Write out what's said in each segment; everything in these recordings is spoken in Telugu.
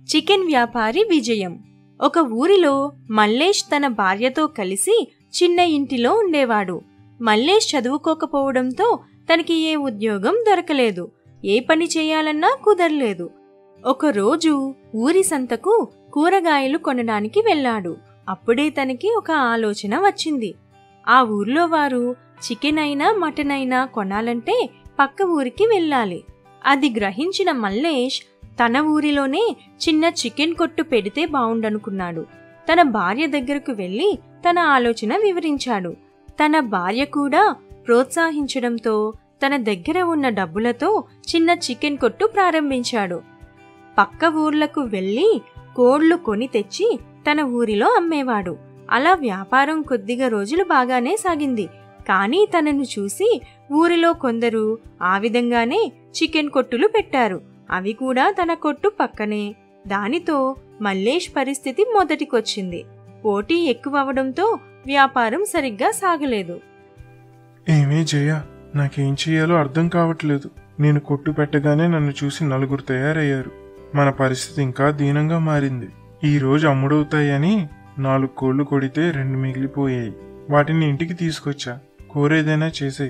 చికెన్ వ్యాపారి విజయం ఒక ఊరిలో మల్లేష్ తన భార్యతో కలిసి చిన్న ఇంటిలో ఉండేవాడు మల్లేష్ చదువుకోకపోవడంతో తనకి ఏ ఉద్యోగం దొరకలేదు ఏ పని చేయాలన్నా కుదరలేదు ఒకరోజు ఊరి సంతకు కూరగాయలు కొనడానికి వెళ్ళాడు అప్పుడే తనకి ఒక ఆలోచన వచ్చింది ఆ ఊర్లో వారు చికెన్ అయినా మటన్ అయినా కొనాలంటే పక్క ఊరికి వెళ్ళాలి అది గ్రహించిన మల్లేష్ తన ఊరిలోనే చిన్న చికెన్ కొట్టు పెడితే బావుండనుకున్నాడు తన భార్య దగ్గరకు వెళ్ళి తన ఆలోచన వివరించాడు తన భార్య కూడా ప్రోత్సహించడంతో తన దగ్గర ఉన్న డబ్బులతో చిన్న చికెన్ కొట్టు ప్రారంభించాడు పక్క ఊర్లకు వెళ్ళి కోళ్లు కొని తెచ్చి తన ఊరిలో అమ్మేవాడు అలా వ్యాపారం కొద్దిగా రోజులు బాగానే సాగింది కానీ తనను చూసి ఊరిలో కొందరు ఆ విధంగానే చికెన్ కొట్టులు పెట్టారు అవి కూడా తన కొట్టు పక్కనే దానితో మల్లేష్ పరిస్థితి మొదటికొచ్చింది పోటీ ఎక్కువవడంతో వ్యాపారం సరిగ్గా సాగలేదు ఏమీ జయ నాకేం చేయాలో అర్థం కావట్లేదు నేను కొట్టు పెట్టగానే నన్ను చూసి నలుగురు తయారయ్యారు మన పరిస్థితి ఇంకా దీనంగా మారింది ఈ రోజు అమ్ముడవుతాయని నాలుగు కోళ్లు కొడితే రెండు మిగిలిపోయాయి వాటిని ఇంటికి తీసుకొచ్చా కూరేదైనా చేసేయి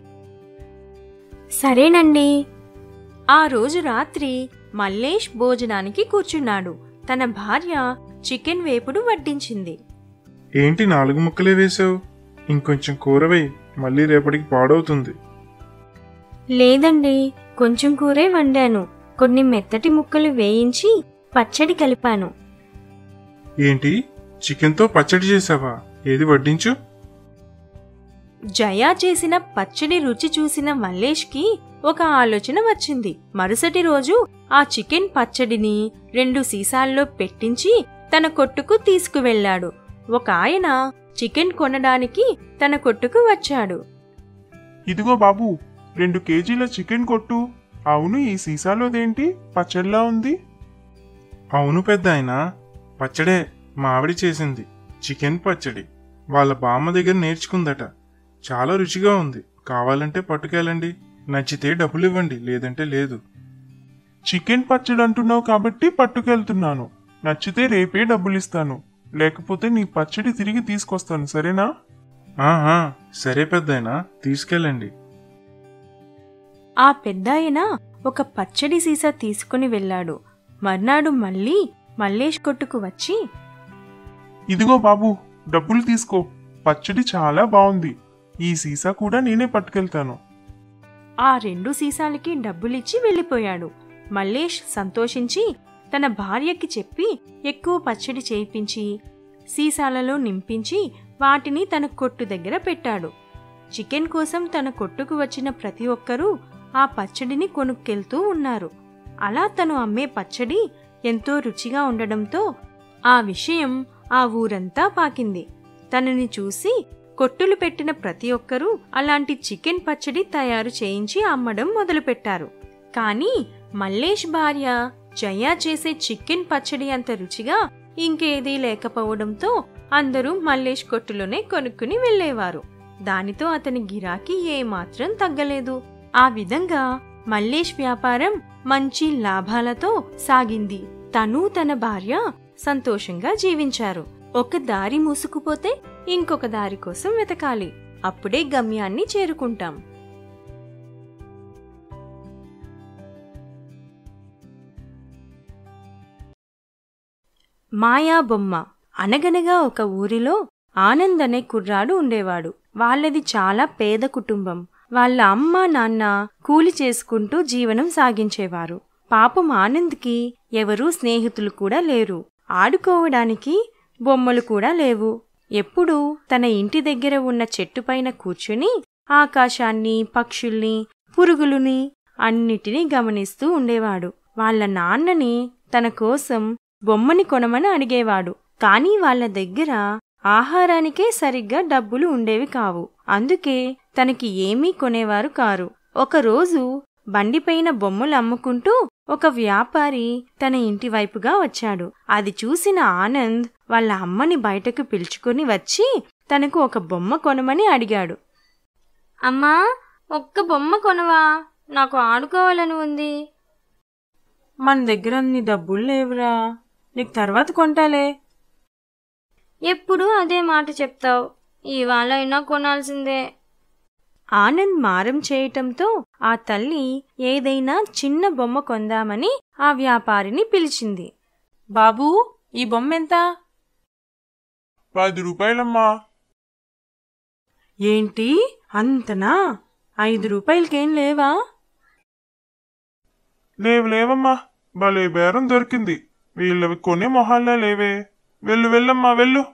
సరేనండి ఆ రోజు రాత్రి మల్లేష్ భోజనానికి కూర్చున్నాడు తన భార్య చికెన్ వేపుడు వడ్డించింది ఏంటి నాలుగు ముక్కలే వేసావు ఇంకొంచెం కూర వేయి మళ్ళీ రేపటికి పాడవుతుంది లేదండి కొంచెం కూరే వండాను కొన్ని మెత్తటి ముక్కలు వేయించి పచ్చడి కలిపాను ఏంటి చికెన్తో పచ్చడి చేసావా ఏది వడ్డించు జయా చేసిన పచ్చడి రుచి చూసిన మల్లేష్కి ఒక ఆలోచన వచ్చింది మరుసటి రోజు ఆ చికెన్ పచ్చడిని రెండు సీసాల్లో పెట్టించి తన కొట్టుకు తీసుకువెళ్ళాడు ఒక ఆయన చికెన్ కొనడానికి తన కొట్టుకు వచ్చాడు ఇదిగో బాబు రెండు కేజీల చికెన్ కొట్టు అవును ఈ సీసాలోదేంటి పచ్చడిలా ఉంది అవును పెద్ద ఆయన పచ్చడే మా ఆవిడ చేసింది చికెన్ పచ్చడి వాళ్ళ బామ్మ దగ్గర నేర్చుకుందట చాలా రుచిగా ఉంది కావాలంటే పట్టుకెళ్ళండి నచ్చితే డబ్బులు ఇవ్వండి లేదంటే లేదు చికెన్ పచ్చడి అంటున్నావు కాబట్టి పట్టుకెళ్తున్నాను నచ్చితే రేపే డబ్బులిస్తాను లేకపోతే నీ పచ్చడి తిరిగి తీసుకొస్తాను సరేనా ఆహా సరే పెద్దాయనా తీసుకెళ్ళండి ఆ పెద్దాయన ఒక పచ్చడి సీసా తీసుకుని వెళ్ళాడు మర్నాడు మళ్ళీ మల్లేష్ కొట్టుకు వచ్చి ఇదిగో బాబు డబ్బులు తీసుకో పచ్చడి చాలా బాగుంది ఈ సీసా కూడా నేనే పట్టుకెళ్తాను ఆ రెండు సీసాలకి డబ్బులిచ్చి వెళ్ళిపోయాడు మల్లేష్ సంతోషించి తన భార్యకి చెప్పి ఎక్కువ పచ్చడి చేయించి సీసాలలో నింపించి వాటిని తన కొట్టు దగ్గర పెట్టాడు చికెన్ కోసం తన కొట్టుకు వచ్చిన ప్రతి ఒక్కరూ ఆ పచ్చడిని కొనుక్కెళ్తూ ఉన్నారు అలా తను అమ్మే పచ్చడి ఎంతో రుచిగా ఉండడంతో ఆ విషయం ఆ ఊరంతా పాకింది తనని చూసి కొట్టులు పెట్టిన ప్రతి ఒక్కరూ అలాంటి చికెన్ పచ్చడి తయారు చేయించి అమ్మడం మొదలుపెట్టారు కానీ మల్లేష్ భార్య జయ చేసే చికెన్ పచ్చడి అంత రుచిగా ఇంకేదీ లేకపోవడంతో అందరూ మల్లేష్ కొట్టులోనే కొనుక్కుని వెళ్ళేవారు దానితో అతని గిరాకీ ఏమాత్రం తగ్గలేదు ఆ విధంగా మల్లేష్ వ్యాపారం మంచి లాభాలతో సాగింది తను తన భార్య సంతోషంగా జీవించారు ఒక దారి మూసుకుపోతే ఇంకొక దారి కోసం వెతకాలి అప్పుడే గమ్యాన్ని చేరుకుంటాం మాయా బొమ్మ అనగనగా ఒక ఊరిలో ఆనంద్ అనే కుర్రాడు ఉండేవాడు వాళ్ళది చాలా పేద కుటుంబం వాళ్ళ అమ్మ నాన్న కూలి చేసుకుంటూ జీవనం సాగించేవారు పాపం ఆనంద్కి ఎవరూ స్నేహితులు కూడా లేరు ఆడుకోవడానికి బొమ్మలు కూడా లేవు ఎప్పుడూ తన ఇంటి దగ్గర ఉన్న చెట్టుపైన కూర్చుని ఆకాశాన్ని పక్షుల్ని పురుగులుని అన్నిటినీ గమనిస్తూ ఉండేవాడు వాళ్ళ నాన్నని తన కోసం బొమ్మని కొనమని అడిగేవాడు కానీ వాళ్ళ దగ్గర ఆహారానికే సరిగ్గా డబ్బులు ఉండేవి కావు అందుకే తనకి ఏమీ కొనేవారు కారు ఒకరోజు బండిపైన బొమ్మలు అమ్ముకుంటూ ఒక వ్యాపారి తన ఇంటి వైపుగా వచ్చాడు అది చూసిన ఆనంద్ వాళ్ళ అమ్మని బయటకు పిలుచుకుని వచ్చి తనకు ఒక బొమ్మ కొనమని అడిగాడు అమ్మా ఒక్క బొమ్మ కొనవా నాకు ఆడుకోవాలని ఉంది మన దగ్గర అన్ని డబ్బులు లేవురా నీకు తర్వాత కొంటాలే ఎప్పుడు అదే మాట చెప్తావు ఇవాళ అయినా కొనాల్సిందే ఆనంద్ మారం చేయటంతో ఆ తల్లి ఏదైనా చిన్న బొమ్మ కొందామని ఆ వ్యాపారిని పిలిచింది బాబూ ఈ బొమ్మ ఎంత పది రూపాయలమ్మా ఏంటి అంతనా ఐదు రూపాయలకేం లేవా లేవు లేవమ్మా భలే బేరం దొరికింది వీళ్ళవి కొనే మొహాల్లా లేవే వెళ్ళు వెళ్ళమ్మా వెళ్ళు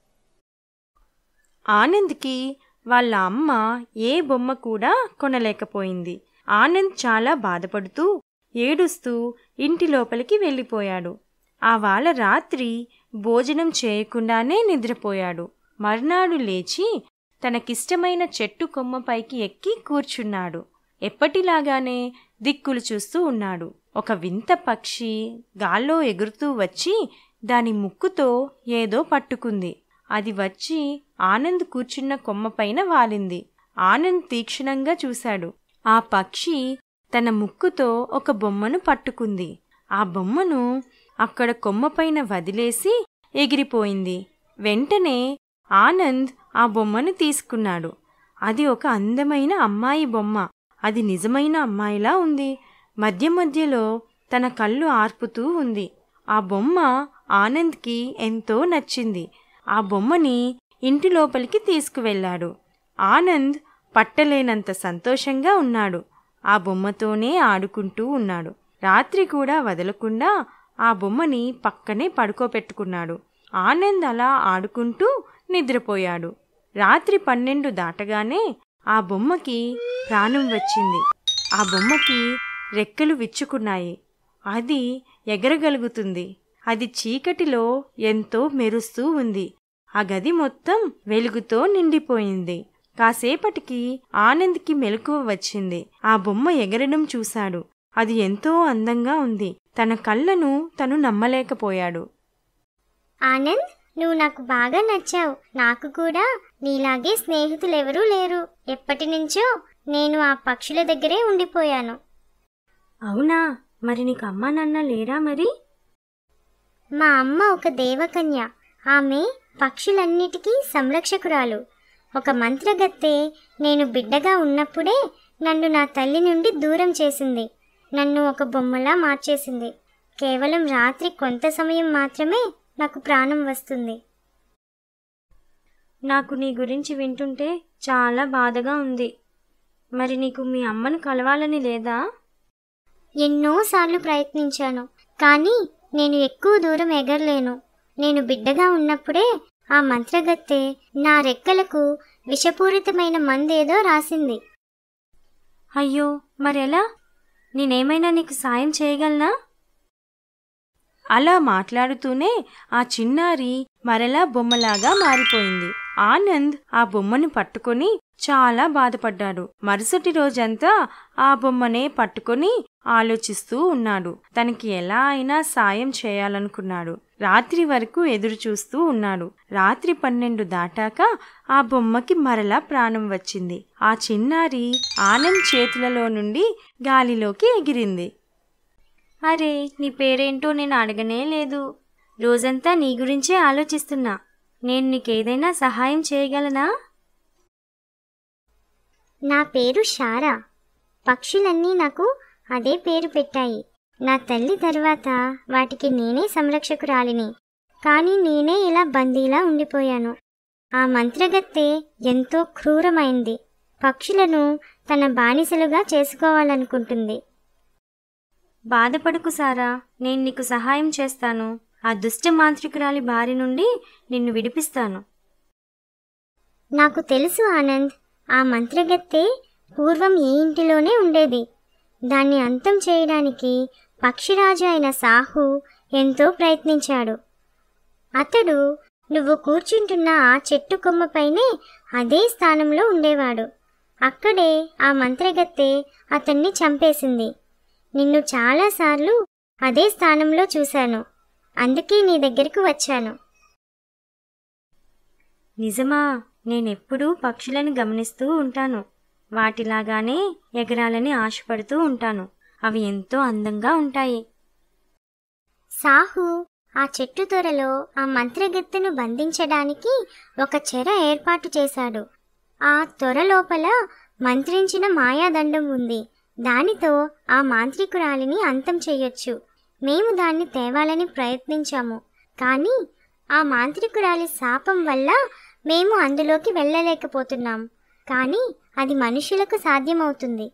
ఆనంద్కి వాళ్ళ అమ్మ ఏ బొమ్మ కూడా కొనలేకపోయింది ఆనంద్ చాలా బాధపడుతూ ఏడుస్తూ ఇంటి లోపలికి వెళ్ళిపోయాడు ఆ వాళ్ళ రాత్రి భోజనం చేయకుండానే నిద్రపోయాడు మర్నాడు లేచి తనకిష్టమైన చెట్టు కొమ్మపైకి ఎక్కి కూర్చున్నాడు ఎప్పటిలాగానే దిక్కులు చూస్తూ ఉన్నాడు ఒక వింత పక్షి గాల్లో ఎగురుతూ వచ్చి దాని ముక్కుతో ఏదో పట్టుకుంది అది వచ్చి ఆనంద్ కూర్చున్న కొమ్మపైన వాలింది ఆనంద్ తీక్షణంగా చూశాడు ఆ పక్షి తన ముక్కుతో ఒక బొమ్మను పట్టుకుంది ఆ బొమ్మను అక్కడ కొమ్మపైన వదిలేసి ఎగిరిపోయింది వెంటనే ఆనంద్ ఆ బొమ్మను తీసుకున్నాడు అది ఒక అందమైన అమ్మాయి బొమ్మ అది నిజమైన అమ్మాయిలా ఉంది మధ్య మధ్యలో తన కళ్ళు ఆర్పుతూ ఉంది ఆ బొమ్మ ఆనంద్కి ఎంతో నచ్చింది ఆ బొమ్మని ఇంటి లోపలికి తీసుకువెళ్ళాడు ఆనంద్ పట్టలేనంత సంతోషంగా ఉన్నాడు ఆ బొమ్మతోనే ఆడుకుంటూ ఉన్నాడు రాత్రి కూడా వదలకుండా ఆ బొమ్మని పక్కనే పడుకోబెట్టుకున్నాడు ఆనంద్ అలా ఆడుకుంటూ నిద్రపోయాడు రాత్రి పన్నెండు దాటగానే ఆ బొమ్మకి ప్రాణం వచ్చింది ఆ బొమ్మకి రెక్కలు విచ్చుకున్నాయి అది ఎగరగలుగుతుంది అది చీకటిలో ఎంతో మెరుస్తూ ఉంది ఆ గది మొత్తం వెలుగుతో నిండిపోయింది కాసేపటికి ఆనంద్కి మెలకువ వచ్చింది ఆ బొమ్మ ఎగరడం చూశాడు అది ఎంతో అందంగా ఉంది తన కళ్ళను తను నమ్మలేకపోయాడు ఆనంద్ నువ్వు నాకు బాగా నచ్చావు నాకు కూడా నీలాగే స్నేహితులెవరూ లేరు ఎప్పటి నుంచో నేను ఆ పక్షుల దగ్గరే ఉండిపోయాను అవునా మరి నీకు అమ్మా నాన్న లేరా మరి మా అమ్మ ఒక దేవకన్య ఆమె పక్షులన్నిటికీ సంరక్షకురాలు ఒక మంత్రగత్తె నేను బిడ్డగా ఉన్నప్పుడే నన్ను నా తల్లి నుండి దూరం చేసింది నన్ను ఒక బొమ్మలా మార్చేసింది కేవలం రాత్రి కొంత సమయం మాత్రమే నాకు ప్రాణం వస్తుంది నాకు నీ గురించి వింటుంటే చాలా బాధగా ఉంది మరి నీకు మీ అమ్మను కలవాలని లేదా ఎన్నోసార్లు ప్రయత్నించాను కానీ నేను ఎక్కువ దూరం ఎగరలేను నేను బిడ్డగా ఉన్నప్పుడే ఆ మంత్రగత్తె నా రెక్కలకు విషపూరితమైన మందేదో రాసింది అయ్యో మరెలా నేనేమైనా నీకు సాయం చేయగలనా అలా మాట్లాడుతూనే ఆ చిన్నారి మరలా బొమ్మలాగా మారిపోయింది ఆనంద్ ఆ బొమ్మను పట్టుకొని చాలా బాధపడ్డాడు మరుసటి రోజంతా ఆ బొమ్మనే పట్టుకొని ఆలోచిస్తూ ఉన్నాడు తనకి ఎలా అయినా సాయం చేయాలనుకున్నాడు రాత్రి వరకు ఎదురు చూస్తూ ఉన్నాడు రాత్రి పన్నెండు దాటాక ఆ బొమ్మకి మరలా ప్రాణం వచ్చింది ఆ చిన్నారి ఆనంద్ చేతులలో నుండి గాలిలోకి ఎగిరింది అరే నీ పేరేంటో నేను అడగనే లేదు రోజంతా నీ గురించే ఆలోచిస్తున్నా నేను నీకేదైనా సహాయం చేయగలనా నా పేరు షారా పక్షులన్నీ నాకు అదే పేరు పెట్టాయి నా తల్లి తర్వాత వాటికి నేనే సంరక్షకురాలిని కానీ నేనే ఇలా బందీలా ఉండిపోయాను ఆ మంత్రగత్తె ఎంతో క్రూరమైంది పక్షులను తన బానిసలుగా చేసుకోవాలనుకుంటుంది బాధపడకు సారా నేను నీకు సహాయం చేస్తాను ఆ దుష్ట మాంత్రికురాలి బారి నుండి నిన్ను విడిపిస్తాను నాకు తెలుసు ఆనంద్ ఆ మంత్రగత్తె పూర్వం ఈ ఇంటిలోనే ఉండేది దాన్ని అంతం చేయడానికి పక్షిరాజు అయిన సాహు ఎంతో ప్రయత్నించాడు అతడు నువ్వు కూర్చుంటున్న ఆ చెట్టు కొమ్మపైనే అదే స్థానంలో ఉండేవాడు అక్కడే ఆ మంత్రగత్తె అతన్ని చంపేసింది నిన్ను చాలాసార్లు అదే స్థానంలో చూశాను అందుకే నీ దగ్గరకు వచ్చాను నిజమా నేనెప్పుడూ పక్షులను గమనిస్తూ ఉంటాను వాటిలాగానే ఎగరాలని ఆశపడుతూ ఉంటాను అవి ఎంతో అందంగా ఉంటాయి సాహు ఆ చెట్టు త్వరలో ఆ మంత్రగత్తెను బంధించడానికి ఒక చెర ఏర్పాటు చేశాడు ఆ త్వర లోపల మంత్రించిన మాయాదండం ఉంది దానితో ఆ మాంత్రికురాలిని అంతం చేయొచ్చు మేము దాన్ని తేవాలని ప్రయత్నించాము కానీ ఆ మాంత్రికురాలి శాపం వల్ల మేము అందులోకి వెళ్ళలేకపోతున్నాం కానీ అది మనుషులకు సాధ్యమవుతుంది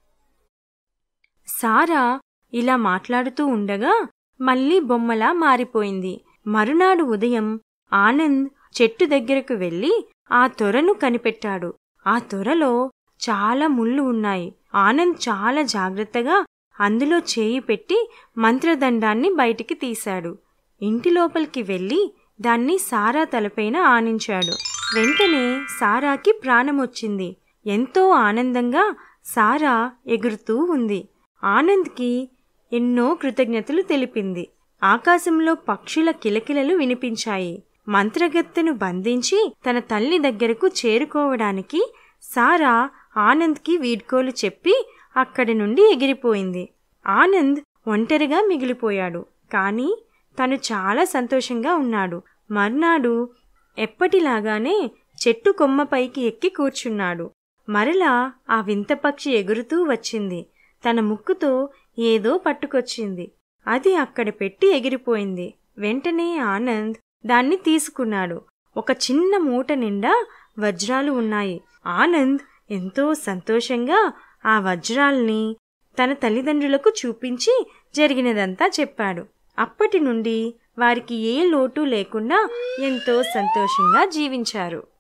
సారా ఇలా మాట్లాడుతూ ఉండగా మళ్ళీ బొమ్మలా మారిపోయింది మరునాడు ఉదయం ఆనంద్ చెట్టు దగ్గరకు వెళ్ళి ఆ తొరను కనిపెట్టాడు ఆ తొరలో చాలా ముళ్ళు ఉన్నాయి ఆనంద్ చాలా జాగ్రత్తగా అందులో చేయి పెట్టి మంత్రదండాన్ని బయటికి తీశాడు ఇంటి లోపలికి వెళ్ళి దాన్ని సారా తలపైన ఆనించాడు వెంటనే సారాకి ప్రాణమొచ్చింది ఎంతో ఆనందంగా సారా ఎగురుతూ ఉంది ఆనంద్కి ఎన్నో కృతజ్ఞతలు తెలిపింది ఆకాశంలో పక్షుల కిలకిలలు వినిపించాయి మంత్రగత్తెను బంధించి తన తల్లి దగ్గరకు చేరుకోవడానికి సారా ఆనంద్కి వీడ్కోలు చెప్పి అక్కడి నుండి ఎగిరిపోయింది ఆనంద్ ఒంటరిగా మిగిలిపోయాడు కానీ తను చాలా సంతోషంగా ఉన్నాడు మర్నాడు ఎప్పటిలాగానే చెట్టు కొమ్మపైకి ఎక్కి కూర్చున్నాడు మరలా ఆ వింత పక్షి ఎగురుతూ వచ్చింది తన ముక్కుతో ఏదో పట్టుకొచ్చింది అది అక్కడ పెట్టి ఎగిరిపోయింది వెంటనే ఆనంద్ దాన్ని తీసుకున్నాడు ఒక చిన్న మూట నిండా వజ్రాలు ఉన్నాయి ఆనంద్ ఎంతో సంతోషంగా ఆ వజ్రాల్ని తన తల్లిదండ్రులకు చూపించి జరిగినదంతా చెప్పాడు అప్పటి నుండి వారికి ఏ లోటు లేకుండా ఎంతో సంతోషంగా జీవించారు